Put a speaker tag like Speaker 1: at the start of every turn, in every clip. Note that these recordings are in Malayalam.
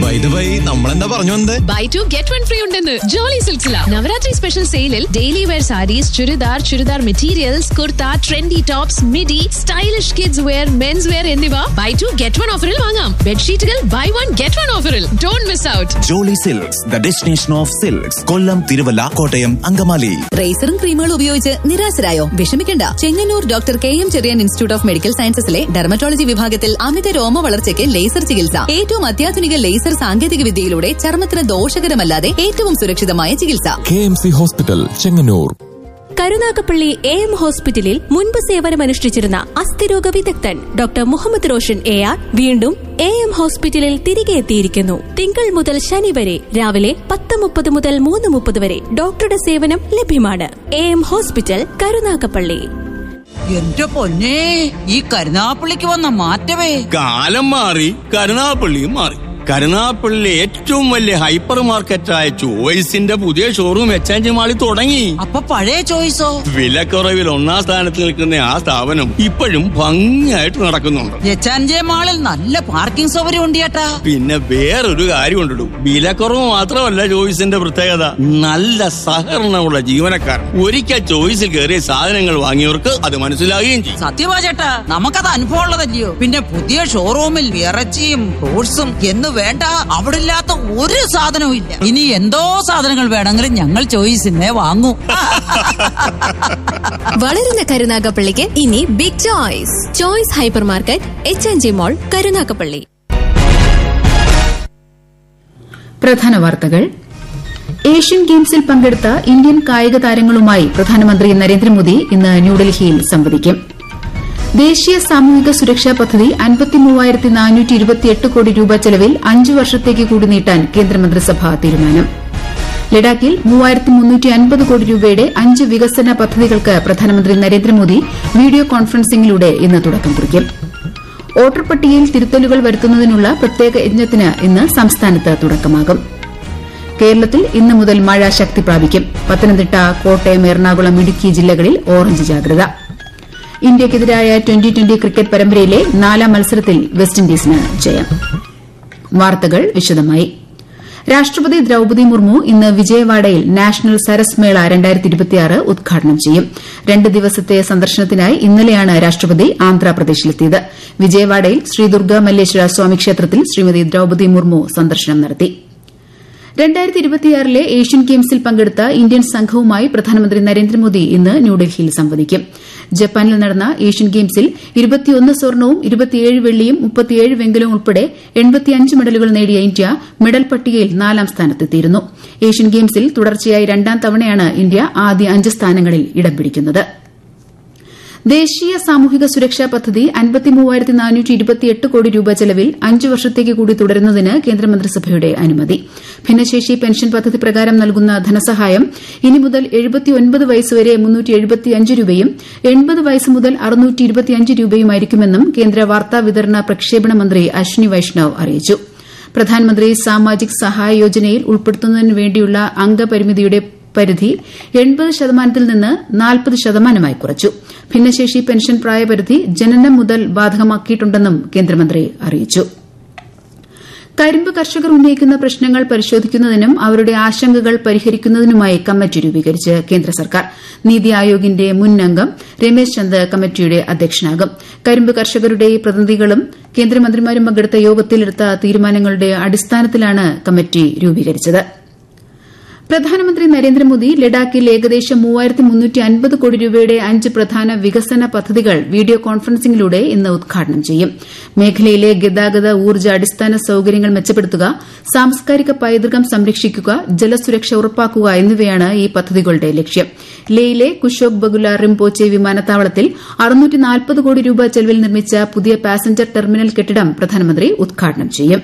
Speaker 1: ബൈ ദ ബൈ നമ്മളെന്താ പറഞ്ഞു വന്നത്
Speaker 2: buy two get one free ഉണ്ടെന്ന് ജോളി സിൽസില നവരാത്രി സ്പെഷ്യൽ സെയിലിൽ daily wear sarees churidar churidar materials kurta trendy tops midi stylish kids wear mens wear എന്നിവ ബൈ ടു ഗെറ്റ് വൺ ഓഫറിൽ വാങ്ങാം ബെഡ്ഷീറ്റുകൾ ബൈ വൺ ഗെറ്റ് വൺ ഓഫറിൽ don't miss out
Speaker 3: Jolly Silks the destination of silks Kollam Thiruvalla Kottayam Angamaly
Speaker 4: റേസറും ക്രീമുകളും ഉപയോഗിച്ച് നിരാശരായോ വിഷമിക്കണ്ട Chengannur doctor K M Cherian institute of medical സയൻസസിലെ dermatology വിഭാഗത്തിൽ അമിത രോമ വളർച്ചയ്ക്ക് ലേസർ ചികിത്സ ഏറ്റവും അത്യാധുനിക ലേസർ സാങ്കേതിക വിദ്യയിലൂടെ ചർമ്മത്തിന് ദോഷകരമല്ലാതെ ഏറ്റവും സുരക്ഷിതമായ ചികിത്സ
Speaker 5: K M C hospital Chengannur
Speaker 6: Karunagappally A M ഹോസ്പിറ്റലിൽ മുൻപ് സേവനമനുഷ്ഠിച്ചിരുന്ന അസ്ഥിരോഗ വിദഗ്ധൻ doctor Muhammad Roshan A R വീണ്ടും എ എം ഹോസ്പിറ്റലിൽ തിരികെ എത്തിയിരിക്കുന്നു തിങ്കൾ മുതൽ ശനി വരെ രാവിലെ പത്ത് മുപ്പത് മുതൽ മൂന്ന് മുപ്പത് വരെ ഡോക്ടറുടെ സേവനം ലഭ്യമാണ് എ എം ഹോസ്പിറ്റൽ കരുനാഗപ്പള്ളി
Speaker 7: എന്റെ പൊന്നെ ഈ കരുനാപ്പള്ളിക്ക് വന്ന മാറ്റമേ
Speaker 8: കാലം മാറി കരുനാപ്പള്ളിയും മാറി കരുനാപ്പള്ളിയിലെ ഏറ്റവും വലിയ ഹൈപ്പർ മാർക്കറ്റായ ചോയ്സിന്റെ പുതിയ ഷോറൂം എച്ച് മാളിൽ തുടങ്ങി
Speaker 7: അപ്പൊ പഴയ ചോയ്സോ
Speaker 8: വിലക്കുറവിൽ ഒന്നാം സ്ഥാനത്ത് നിൽക്കുന്ന ആ സ്ഥാപനം ഇപ്പോഴും ഭംഗിയായിട്ട് നടക്കുന്നുണ്ട്
Speaker 7: എച്ചാൻജെ മാളിൽ നല്ല പാർക്കിംഗ് സൗകര്യം ഉണ്ട് ചേട്ടാ
Speaker 8: പിന്നെ വേറൊരു കാര്യം ഉണ്ടിടും വിലക്കുറവ് മാത്രമല്ല ചോയ്സിന്റെ പ്രത്യേകത നല്ല സഹകരണമുള്ള ജീവനക്കാർ ഒരിക്കൽ ചോയ്സിൽ കയറിയ സാധനങ്ങൾ വാങ്ങിയവർക്ക് അത് മനസ്സിലാകുകയും ചെയ്യും
Speaker 7: സത്യവാ ചേട്ടാ നമുക്കത് അനുഭവം ഉള്ളതല്ലയോ പിന്നെ പുതിയ ഷോറൂമിൽ ഇറച്ചിയും ഫ്രൂട്ട്സും എന്ന് വേണ്ട അവിടെ ഇല്ലാത്ത ഒരു സാധനവും ഇല്ല ഇനി എന്തോ സാധനങ്ങൾ വേണമെങ്കിലും ഞങ്ങൾ ചോയ്സിനെ വാങ്ങൂ
Speaker 6: വളരുന്ന കരുനാഗപ്പള്ളിക്ക് ഇനി Big Choice Choice hyper market H N G mall Karunagappally
Speaker 9: പ്രധാന വാർത്തകൾ ഏഷ്യൻ ഗെയിംസിൽ പങ്കെടുത്ത ഇന്ത്യൻ കായിക താരങ്ങളുമായി പ്രധാനമന്ത്രി നരേന്ദ്രമോദി ഇന്ന് ന്യൂഡൽഹിയിൽ സംവദിക്കും ദേശീയ സാമൂഹിക സുരക്ഷാ പദ്ധതി അൻപത്തിമൂവായിരത്തി നാനൂറ്റി ഇരുപത്തിയെട്ട് കോടി രൂപ ചെലവിൽ അഞ്ചു വർഷത്തേക്ക് കൂടി നീട്ടാൻ കേന്ദ്രമന്ത്രിസഭ തീരുമാനം ലഡാക്കിൽ മൂവായിരത്തി മുന്നൂറ്റി അൻപത് കോടി രൂപയുടെ അഞ്ച് വികസന പദ്ധതികൾക്ക് പ്രധാനമന്ത്രി നരേന്ദ്രമോദി വീഡിയോ കോൺഫറൻസിംഗിലൂടെ ഇന്ന് തുടക്കം കുറിക്കും വോട്ടർ പട്ടികയിൽ തിരുത്തലുകൾ വരുത്തുന്നതിനുള്ള പ്രത്യേക യജ്ഞത്തിന് ഇന്ന് സംസ്ഥാനത്ത് തുടക്കമാകും കേരളത്തിൽ ഇന്ന് മുതൽ മഴ ശക്തി പ്രാപിക്കും പത്തനംതിട്ട കോട്ടയം എറണാകുളം ഇടുക്കി ജില്ലകളിൽ ഓറഞ്ച് ജാഗ്രത ഇന്ത്യയ്ക്കെതിരായ ട്വന്റി ട്വന്റി ക്രിക്കറ്റ് പരമ്പരയിലെ നാലാം മത്സരത്തിൽ വെസ്റ്റ് ഇൻഡീസിന് ജയം വാർത്തകൾ വിശദമായി രാഷ്ട്രപതി ദ്രൌപതി മുർമു ഇന്ന് വിജയവാഡയിൽ നാഷണൽ സരസ് മേള ഉദ്ഘാടനം ചെയ്യും രണ്ട് ദിവസത്തെ സന്ദർശനത്തിനായി ഇന്നലെയാണ് രാഷ്ട്രപതി ആന്ധ്രാപ്രദേശിലെത്തിയത് വിജയവാഡയിൽ ശ്രീ ദുർഗ മല്ലേശ്വര സ്വാമി ക്ഷേത്രത്തിൽ ശ്രീമതി ദ്രൌപതി മുർമു സന്ദർശനം നടത്തി രണ്ടായിരത്തി ഇരുപത്തിയാറിലെ ഏഷ്യൻ ഗെയിംസിൽ പങ്കെടുത്ത ഇന്ത്യൻ സംഘവുമായി പ്രധാനമന്ത്രി നരേന്ദ്രമോദി ഇന്ന് ന്യൂഡൽഹിയിൽ സംവദിക്കും ജപ്പാനിൽ നടന്ന ഏഷ്യൻ ഗെയിംസിൽ ഇരുപത്തിയൊന്ന് സ്വർണവും ഇരുപത്തിയേഴ് വെള്ളിയും മുപ്പത്തിയേഴ് വെങ്കലവും ഉൾപ്പെടെ എൺപത്തിയഞ്ച് മെഡലുകൾ നേടിയ ഇന്ത്യ മെഡൽ പട്ടികയിൽ നാലാം സ്ഥാനത്തെത്തിയിരുന്നു ഏഷ്യൻ ഗെയിംസിൽ തുടർച്ചയായി രണ്ടാം തവണയാണ് ഇന്ത്യ ആദ്യ അഞ്ച് സ്ഥാനങ്ങളിൽ ഇടം പിടിക്കുന്നത് ദേശീയ സാമൂഹിക സുരക്ഷാ പദ്ധതി അൻപത്തിമൂവായിരത്തി നാനൂറ്റി ഇരുപത്തിയെട്ട് കോടി രൂപ ചെലവിൽ അഞ്ചു വർഷത്തേക്ക് കൂടി തുടരുന്നതിന് കേന്ദ്രമന്ത്രിസഭയുടെ അനുമതി ഭിന്നശേഷി പെൻഷൻ പദ്ധതി പ്രകാരം നൽകുന്ന ധനസഹായം ഇനി മുതൽ എഴുപത്തിയൊൻപത് വയസ്സുവരെ മുന്നൂറ്റി എഴുപത്തിയഞ്ച് രൂപയും എൺപത് വയസ്സ് മുതൽ അറുന്നൂറ്റി ഇരുപത്തിയഞ്ച് രൂപയുമായിരിക്കുമെന്നും കേന്ദ്ര വാർത്താ വിതരണ പ്രക്ഷേപണ മന്ത്രി അശ്വിനി വൈഷ്ണവ് അറിയിച്ചു പ്രധാനമന്ത്രി സാമാജിക് സഹായ യോജനയിൽ ഉൾപ്പെടുത്തുന്നതിന് വേണ്ടിയുള്ള അംഗപരിമിതിയുടെ പരിധി എൺപത് ശതമാനത്തിൽ നിന്ന് നാൽപ്പത് ശതമാനമായി കുറച്ചു ഭിന്നശേഷി പെൻഷൻ പ്രായപരിധി ജനനം മുതൽ ബാധകമാക്കിയിട്ടുണ്ടെന്നും കേന്ദ്രമന്ത്രി അറിയിച്ചു കരിമ്പ് കർഷകർ ഉന്നയിക്കുന്ന പ്രശ്നങ്ങൾ പരിശോധിക്കുന്നതിനും അവരുടെ ആശങ്കകൾ പരിഹരിക്കുന്നതിനുമായി കമ്മിറ്റി രൂപീകരിച്ച് കേന്ദ്ര സർക്കാർ നീതി ആയോഗിന്റെ മുൻ അംഗം രമേശ് ചന്ദ് കമ്മിറ്റിയുടെ അധ്യക്ഷനാകും കരിമ്പ് കർഷകരുടെ പ്രതിനിധികളും കേന്ദ്രമന്ത്രിമാരും പങ്കെടുത്ത യോഗത്തിലെടുത്ത തീരുമാനങ്ങളുടെ അടിസ്ഥാനത്തിലാണ് കമ്മിറ്റി രൂപീകരിച്ചത് പ്രധാനമന്ത്രി നരേന്ദ്രമോദി ലഡാക്കിൽ ഏകദേശം മൂവായിരത്തി മുന്നൂറ്റി അൻപത് കോടി രൂപയുടെ അഞ്ച് പ്രധാന വികസന പദ്ധതികൾ വീഡിയോ കോൺഫറൻസിംഗിലൂടെ ഇന്ന് ഉദ്ഘാടനം ചെയ്യും മേഖലയിലെ ഗതാഗത ഊർജ്ജ അടിസ്ഥാന സൌകര്യങ്ങൾ മെച്ചപ്പെടുത്തുക സാംസ്കാരിക പൈതൃകം സംരക്ഷിക്കുക ജലസുരക്ഷ ഉറപ്പാക്കുക എന്നിവയാണ് ഈ പദ്ധതികളുടെ ലക്ഷ്യം ലേയിലെ കുഷോക് ബഗുല റിംപോച്ചെ വിമാനത്താവളത്തിൽ കോടി രൂപ ചെലവിൽ നിർമ്മിച്ച പുതിയ പാസഞ്ചർ ടെർമിനൽ കെട്ടിടം പ്രധാനമന്ത്രി ഉദ്ഘാടനം ചെയ്യും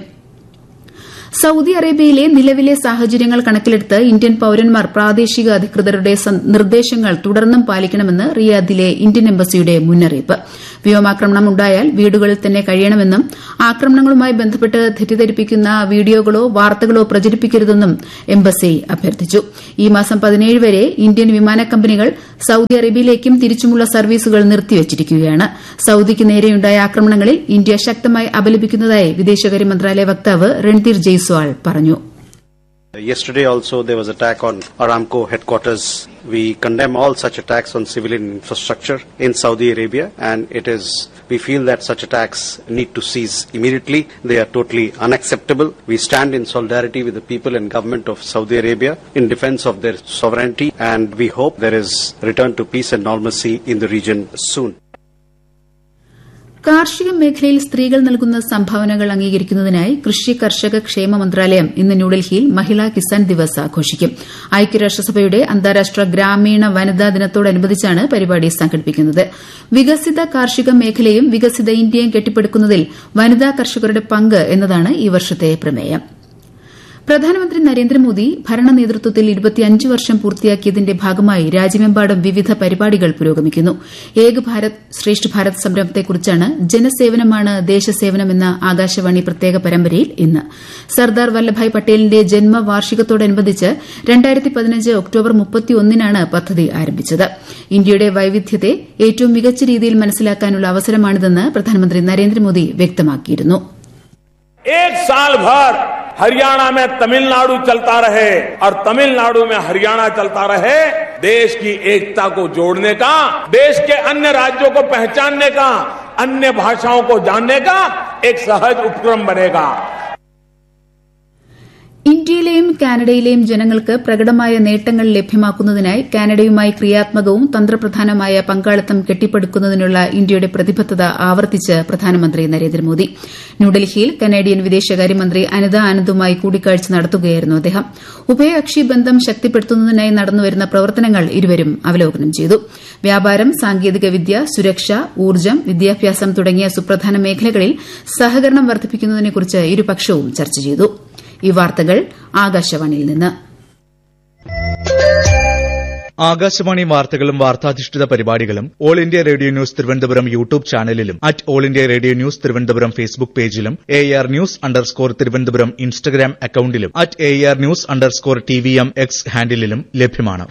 Speaker 9: സൌദി അറേബ്യയിലെ നിലവിലെ സാഹചര്യങ്ങൾ കണക്കിലെടുത്ത് ഇന്ത്യൻ പൌരന്മാർ പ്രാദേശിക അധികൃതരുടെ നിർദ്ദേശങ്ങൾ തുടർന്നും പാലിക്കണമെന്ന് റിയാദിലെ ഇന്ത്യൻ എംബസിയുടെ മുന്നറിയിപ്പ് വ്യോമാക്രമണം ഉണ്ടായാൽ വീടുകളിൽ തന്നെ കഴിയണമെന്നും ആക്രമണങ്ങളുമായി ബന്ധപ്പെട്ട് തെറ്റിദ്ധരിപ്പിക്കുന്ന വീഡിയോകളോ വാർത്തകളോ പ്രചരിപ്പിക്കരുതെന്നും എംബസി അഭ്യർത്ഥിച്ചു ഈ മാസം പതിനേഴ് വരെ ഇന്ത്യൻ വിമാന കമ്പനികൾ സൌദി അറേബ്യയിലേക്കും തിരിച്ചുമുള്ള സർവീസുകൾ നിർത്തിവച്ചിരിക്കുകയാണ് സൌദിക്ക് നേരെയുണ്ടായ ആക്രമണങ്ങളിൽ ഇന്ത്യ ശക്തമായി അപലപിക്കുന്നതായി വിദേശകാര്യ മന്ത്രാലയ വക്താവ് രൺധീർ ജയ്സ്വാൾ ജയ്സ്വാൾ പറഞ്ഞു
Speaker 10: Yesterday also there was attack on Aramco headquarters. We condemn all such attacks on civilian infrastructure in Saudi Arabia and it is we feel that such attacks need to cease immediately. They are totally unacceptable. We stand in solidarity with the people and government of Saudi Arabia in defense of their sovereignty and we hope there is return to peace and normalcy in the region soon.
Speaker 9: കാർഷിക മേഖലയിൽ സ്ത്രീകൾ നൽകുന്ന സംഭാവനകൾ അംഗീകരിക്കുന്നതിനായി കൃഷി കർഷക ക്ഷേമ മന്ത്രാലയം ഇന്ന് ന്യൂഡൽഹിയിൽ മഹിളാ കിസാൻ ദിവസ് ആഘോഷിക്കും ഐക്യരാഷ്ട്രസഭയുടെ അന്താരാഷ്ട്ര ഗ്രാമീണ വനിതാ ദിനത്തോടനുബന്ധിച്ചാണ് പരിപാടി സംഘടിപ്പിക്കുന്നത് വികസിത കാർഷിക മേഖലയും വികസിത ഇന്ത്യയും കെട്ടിപ്പടുക്കുന്നതിൽ വനിതാ കർഷകരുടെ പങ്ക് എന്നതാണ് ഈ വർഷത്തെ പ്രമേയം പ്രധാനമന്ത്രി നരേന്ദ്രമോദി ഭരണ നേതൃത്വത്തിൽ ഇരുപത്തിയഞ്ച് വർഷം പൂർത്തിയാക്കിയതിന്റെ ഭാഗമായി രാജ്യമെമ്പാടും വിവിധ പരിപാടികൾ പുരോഗമിക്കുന്നു ഏക് ഭാരത് ശ്രേഷ്ഠ ഭാരത് സംരംഭത്തെക്കുറിച്ചാണ് ജനസേവനമാണ് ദേശസേവനമെന്ന ആകാശവാണി പ്രത്യേക പരമ്പരയിൽ ഇന്ന് സർദാർ വല്ലഭായ് പട്ടേലിന്റെ ജന്മവാർഷികത്തോടനുബന്ധിച്ച് ഒക്ടോബർ മുപ്പത്തിയൊന്നിനാണ് പദ്ധതി ആരംഭിച്ചത് ഇന്ത്യയുടെ വൈവിധ്യത്തെ ഏറ്റവും മികച്ച രീതിയിൽ മനസ്സിലാക്കാനുള്ള അവസരമാണിതെന്ന് പ്രധാനമന്ത്രി നരേന്ദ്രമോദി വ്യക്തമാക്കിയിരുന്നു
Speaker 11: एक साल भर हरियाणा में तमिलनाडु चलता रहे और तमिलनाडु में हरियाणा चलता रहे देश की एकता को जोड़ने का देश के अन्य राज्यों को पहचानने का अन्य भाषाओं को जानने का एक सहज उपक्रम बनेगा
Speaker 9: ഇന്ത്യയിലെയും കാനഡയിലെയും ജനങ്ങൾക്ക് പ്രകടമായ നേട്ടങ്ങൾ ലഭ്യമാക്കുന്നതിനായി കാനഡയുമായി ക്രിയാത്മകവും തന്ത്രപ്രധാനമായ പങ്കാളിത്തം കെട്ടിപ്പടുക്കുന്നതിനുള്ള ഇന്ത്യയുടെ പ്രതിബദ്ധത ആവർത്തിച്ച് പ്രധാനമന്ത്രി നരേന്ദ്രമോദി ന്യൂഡൽഹിയിൽ കനേഡിയൻ വിദേശകാര്യമന്ത്രി അനിത ആനന്ദുമായി കൂടിക്കാഴ്ച നടത്തുകയായിരുന്നു അദ്ദേഹം ഉഭയകക്ഷി ബന്ധം ശക്തിപ്പെടുത്തുന്നതിനായി നടന്നുവരുന്ന പ്രവർത്തനങ്ങൾ ഇരുവരും അവലോകനം ചെയ്തു വ്യാപാരം സാങ്കേതികവിദ്യ സുരക്ഷ ഊർജ്ജം വിദ്യാഭ്യാസം തുടങ്ങിയ സുപ്രധാന മേഖലകളിൽ സഹകരണം വർദ്ധിപ്പിക്കുന്നതിനെക്കുറിച്ച് ഇരുപക്ഷവും ചർച്ച ചെയ്തു ഈ വാർത്തകൾ ആകാശവാണിയിൽ നിന്ന്
Speaker 12: ആകാശവാണി വാർത്തകളും വാർത്താധിഷ്ഠിത പരിപാടികളും All India Radio news Thiruvananthapuram YouTube ചാനലിലും at All India Radio news Thiruvananthapuram Facebook പേജിലും A R news underscore Thiruvananthapuram Instagram അക്കൌണ്ടിലും at A R news underscore T V M X ഹാൻഡിലും ലഭ്യമാണ്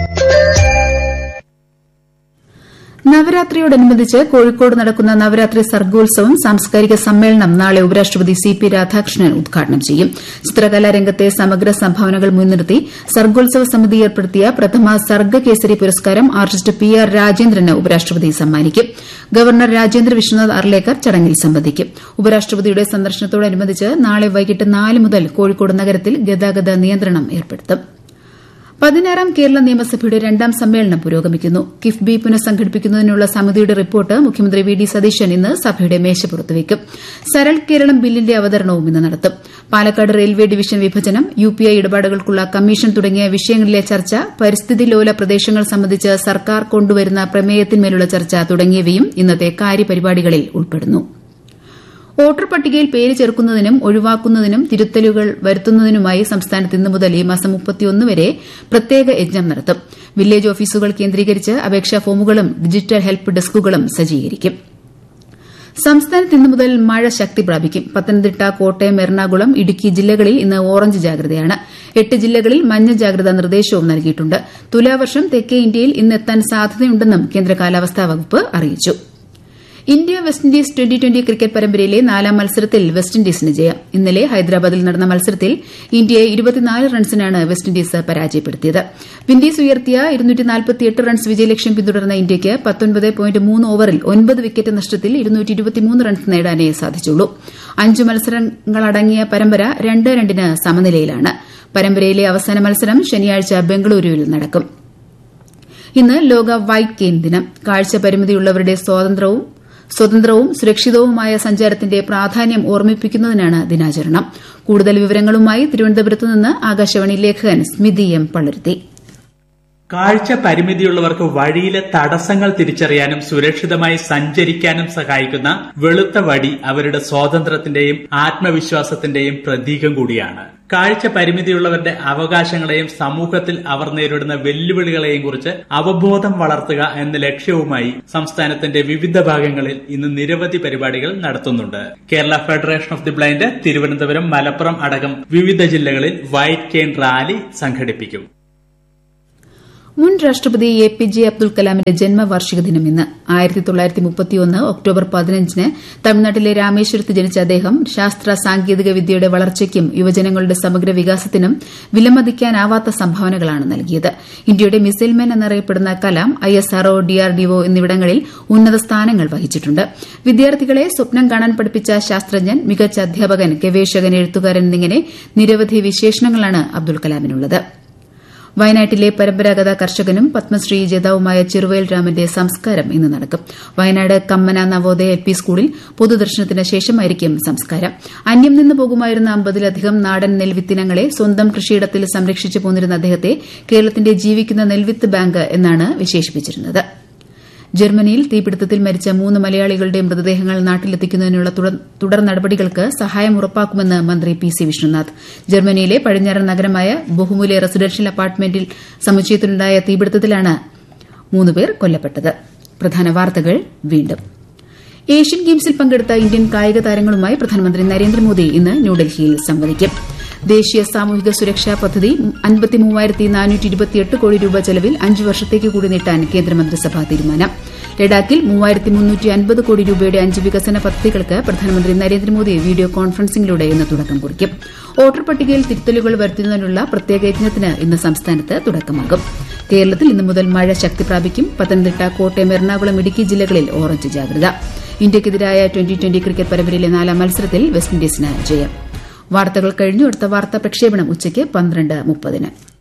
Speaker 9: നവരാത്രിയോടനുബന്ധിച്ച് കോഴിക്കോട് നടക്കുന്ന നവരാത്രി സർഗോത്സവം സാംസ്കാരിക സമ്മേളനം നാളെ ഉപരാഷ്ട്രപതി സി പി രാധാകൃഷ്ണൻ ഉദ്ഘാടനം ചെയ്യും ചിത്രകലാരംഗത്തെ സമഗ്ര സംഭാവനകൾ മുൻനിർത്തി സർഗോത്സവ സമിതി ഏർപ്പെടുത്തിയ പ്രഥമ സർഗ കേസരി പുരസ്കാരം ആർട്ടിസ്റ്റ് പി ആർ രാജേന്ദ്രന് ഉപരാഷ്ട്രപതി സമ്മാനിക്കും ഗവർണർ രാജേന്ദ്ര വിശ്വനാഥ് അർലേക്കർ ചടങ്ങിൽ സംബന്ധിക്കും ഉപരാഷ്ട്രപതിയുടെ സന്ദർശനത്തോടനുബന്ധിച്ച് നാളെ വൈകിട്ട് നാല് മുതൽ കോഴിക്കോട് നഗരത്തിൽ ഗതാഗത നിയന്ത്രണം ഏർപ്പെടുത്തും പതിനാറാം കേരള നിയമസഭയുടെ രണ്ടാം സമ്മേളനം പുരോഗമിക്കുന്നു കിഫ്ബി പുനഃസംഘടിപ്പിക്കുന്നതിനുള്ള സമിതിയുടെ റിപ്പോർട്ട് മുഖ്യമന്ത്രി വി ഡി സതീശൻ ഇന്ന് സഭയുടെ മേശപ്പുറത്ത് വയ്ക്കും സരൾ കേരളം ബില്ലിന്റെ അവതരണവും ഇന്ന് നടത്തും പാലക്കാട് റെയിൽവേ ഡിവിഷൻ വിഭജനം യു പി ഐ ഇടപാടുകൾക്കുള്ള കമ്മീഷൻ തുടങ്ങിയ വിഷയങ്ങളിലെ ചർച്ച പരിസ്ഥിതി ലോല പ്രദേശങ്ങൾ സംബന്ധിച്ച് സർക്കാർ കൊണ്ടുവരുന്ന പ്രമേയത്തിന്മേലുള്ള ചർച്ച തുടങ്ങിയവയും ഇന്നത്തെ കാര്യപരിപാടികളിൽ ഉൾപ്പെടുന്നു വോട്ടർ പട്ടികയിൽ പേര് ചേർക്കുന്നതിനും ഒഴിവാക്കുന്നതിനും തിരുത്തലുകൾ വരുത്തുന്നതിനുമായി സംസ്ഥാനത്ത് ഇന്നു മുതൽ ഈ മാസം വരെ പ്രത്യേക യജ്ഞം നടത്തും വില്ലേജ് ഓഫീസുകൾ കേന്ദ്രീകരിച്ച് അപേക്ഷാ ഫോമുകളും ഡിജിറ്റൽ ഹെൽപ്പ് ഡെസ്കുകളും സജ്ജീകരിക്കും സംസ്ഥാനത്ത് ഇന്നു മുതൽ മഴ ശക്തി പ്രാപിക്കും പത്തനംതിട്ട കോട്ടയം എറണാകുളം ഇടുക്കി ജില്ലകളിൽ ഇന്ന് ഓറഞ്ച് ജാഗ്രതയാണ് എട്ട് ജില്ലകളിൽ മഞ്ഞ ജാഗ്രതാ നിർദ്ദേശവും നൽകിയിട്ടുണ്ട് തുലാവർഷം തെക്കേ ഇന്ത്യയിൽ ഇന്ന് എത്താൻ സാധ്യതയുണ്ടെന്നും കേന്ദ്ര കാലാവസ്ഥാ വകുപ്പ് അറിയിച്ചു India West Indies twenty twenty cricket പരമ്പരയിലെ നാലാം മത്സരത്തിൽ വെസ്റ്റ് ഇൻഡീസിന് ജയം ഇന്നലെ ഹൈദരാബാദിൽ നടന്ന മത്സരത്തിൽ ഇന്ത്യയെ ഇരുപത്തിനാല് റൺസിനാണ് വെസ്റ്റ് ഇൻഡീസ് പരാജയപ്പെടുത്തിയത് വിൻഡീസ് ഉയർത്തിയ റൺസ് വിജയലക്ഷ്യം പിന്തുടർന്ന ഇന്ത്യയ്ക്ക് ഓവറിൽ ഒൻപത് വിക്കറ്റ് നഷ്ടത്തിൽ റൺസ് നേടാനേ സാധിച്ചുള്ളൂ അഞ്ച് മത്സരങ്ങളടങ്ങിയ പരമ്പര രണ്ട് രണ്ടിന് സമനിലയിലാണ് പരമ്പരയിലെ അവസാന മത്സരം ശനിയാഴ്ച ബംഗളൂരുവിൽ നടക്കും ഇന്ന് ലോക വൈറ്റ് കെയിൻ ദിനം കാഴ്ച പരിമിതിയുള്ളവരുടെ സ്വാതന്ത്ര്യവും സ്വതന്ത്രവും സുരക്ഷിതവുമായ സഞ്ചാരത്തിന്റെ പ്രാധാന്യം ഓർമ്മിപ്പിക്കുന്നതിനാണ് ദിനാചരണം കൂടുതൽ വിവരങ്ങളുമായി തിരുവനന്തപുരത്ത് നിന്ന് ആകാശവാണി ലേഖകൻ സ്മിതി എം പള്ളുരുത്തി
Speaker 13: കാഴ്ച പരിമിതിയുള്ളവർക്ക് വഴിയിലെ തടസ്സങ്ങൾ തിരിച്ചറിയാനും സുരക്ഷിതമായി സഞ്ചരിക്കാനും സഹായിക്കുന്ന വെളുത്ത വടി അവരുടെ സ്വാതന്ത്ര്യത്തിന്റെയും ആത്മവിശ്വാസത്തിന്റെയും പ്രതീകം കൂടിയാണ് കാഴ്ച പരിമിതിയുള്ളവരുടെ അവകാശങ്ങളെയും സമൂഹത്തിൽ അവർ നേരിടുന്ന വെല്ലുവിളികളെയും കുറിച്ച് അവബോധം വളർത്തുക എന്ന ലക്ഷ്യവുമായി സംസ്ഥാനത്തിന്റെ വിവിധ ഭാഗങ്ങളിൽ ഇന്ന് നിരവധി പരിപാടികൾ നടത്തുന്നുണ്ട് Kerala Federation of the Blind Thiruvananthapuram Malappuram അടക്കം വിവിധ ജില്ലകളിൽ വൈറ്റ് കെയിൻ റാലി സംഘടിപ്പിക്കും
Speaker 9: മുൻ രാഷ്ട്രപതി എ പി ജെ അബ്ദുൽ കലാമിന്റെ ജന്മവാർഷിക ദിനം ഇന്ന് ആയിരത്തി തൊള്ളായിരത്തി മുപ്പത്തിയൊന്ന് ഒക്ടോബർ പതിനഞ്ചിന് തമിഴ്നാട്ടിലെ രാമേശ്വരത്ത് ജനിച്ച അദ്ദേഹം ശാസ്ത്ര സാങ്കേതിക വിദ്യയുടെ വളർച്ചയ്ക്കും യുവജനങ്ങളുടെ സമഗ്ര വികാസത്തിനും വിലമതിക്കാനാവാത്ത സംഭാവനകളാണ് നൽകിയത് ഇന്ത്യയുടെ മിസൈൽമാൻ എന്നറിയപ്പെടുന്ന Kalam I S R O DRDO എന്നിവിടങ്ങളിൽ ഉന്നത സ്ഥാനങ്ങൾ വഹിച്ചിട്ടുണ്ട് വിദ്യാർത്ഥികളെ സ്വപ്നം കാണാൻ പഠിപ്പിച്ച ശാസ്ത്രജ്ഞൻ മികച്ച അധ്യാപകൻ ഗവേഷകൻ എഴുത്തുകാരൻ എന്നിങ്ങനെ നിരവധി വിശേഷണങ്ങളാണ് അബ്ദുൽ കലാമിനുള്ളത് വയനാട്ടിലെ പരമ്പരാഗത കർഷകനും പത്മശ്രീ ജേതാവുമായ ചെറുവയൽ രാമന്റെ സംസ്കാരം ഇന്ന് നടക്കും Wayanad Kammana Navodaya L P school പൊതുദർശനത്തിന് ശേഷമായിരിക്കും സംസ്കാരം അന്യം നിന്ന് പോകുമായിരുന്ന അമ്പതിലധികം നാടൻ നെൽവിത്തിനങ്ങളെ സ്വന്തം കൃഷിയിടത്തിൽ സംരക്ഷിച്ചു പോന്നിരുന്ന അദ്ദേഹത്തെ കേരളത്തിന്റെ ജീവിക്കുന്ന നെൽവിത്ത് ബാങ്ക് എന്നാണ് വിശേഷിപ്പിച്ചിരുന്നത് ജർമ്മനിയിൽ തീപിടുത്തത്തിൽ മരിച്ച മൂന്ന് മലയാളികളുടെ മൃതദേഹങ്ങൾ നാട്ടിലെത്തിക്കുന്നതിനുള്ള തുടർ നടപടികൾക്ക് സഹായം ഉറപ്പാക്കുമെന്ന് മന്ത്രി പി സി വിഷ്ണുനാഥ് ജർമ്മനിയിലെ പടിഞ്ഞാറൻ നഗരമായ ബഹുമുലെ റെസിഡൻഷ്യൽ അപ്പാർട്ട്മെന്റിൽ സമുച്ചയത്തിലുണ്ടായ തീപിടുത്തത്തിലാണ് മൂന്നുപേർ കൊല്ലപ്പെട്ടത് പ്രധാന വാർത്തകൾ വീണ്ടും ഏഷ്യൻ ഗെയിംസിൽ പങ്കെടുത്ത ഇന്ത്യൻ കായിക താരങ്ങളുമായി പ്രധാനമന്ത്രി നരേന്ദ്രമോദി ഇന്ന് ന്യൂഡൽഹിയിൽ സംവദിക്കും ദേശീയ സാമൂഹിക സുരക്ഷാ പദ്ധതി കോടി രൂപ ചെലവിൽ അഞ്ചു വർഷത്തേക്ക് കൂടി നീട്ടാൻ കേന്ദ്രമന്ത്രിസഭാ തീരുമാനം ലഡാക്കിൽ കോടി രൂപയുടെ അഞ്ച് വികസന പദ്ധതികൾക്ക് പ്രധാനമന്ത്രി നരേന്ദ്രമോദി വീഡിയോ കോൺഫറൻസിംഗിലൂടെ ഇന്ന് തുടക്കം കുറിക്കും വോട്ടർ പട്ടികയിൽ തിരുത്തലുകൾ വരുത്തുന്നതിനുള്ള പ്രത്യേക യജ്ഞത്തിന് ഇന്ന് സംസ്ഥാനത്ത് തുടക്കമാകും കേരളത്തിൽ ഇന്നു മുതൽ മഴ ശക്തി പ്രാപിക്കും പത്തനംതിട്ട കോട്ടയം എറണാകുളം ഇടുക്കി ജില്ലകളിൽ ഓറഞ്ച് ജാഗ്രത ഇന്ത്യയ്ക്കെതിരായ ട്വന്റി ട്വന്റി ക്രിക്കറ്റ് പരമ്പരയിലെ നാലാം മത്സരത്തിൽ വെസ്റ്റ് ഇൻഡീസിന് ജയം വാർത്തകൾ കഴിഞ്ഞു അടുത്ത വാർത്താ പ്രക്ഷേപണം ഉച്ചയ്ക്ക് പന്ത്രണ്ട് മുപ്പതിന്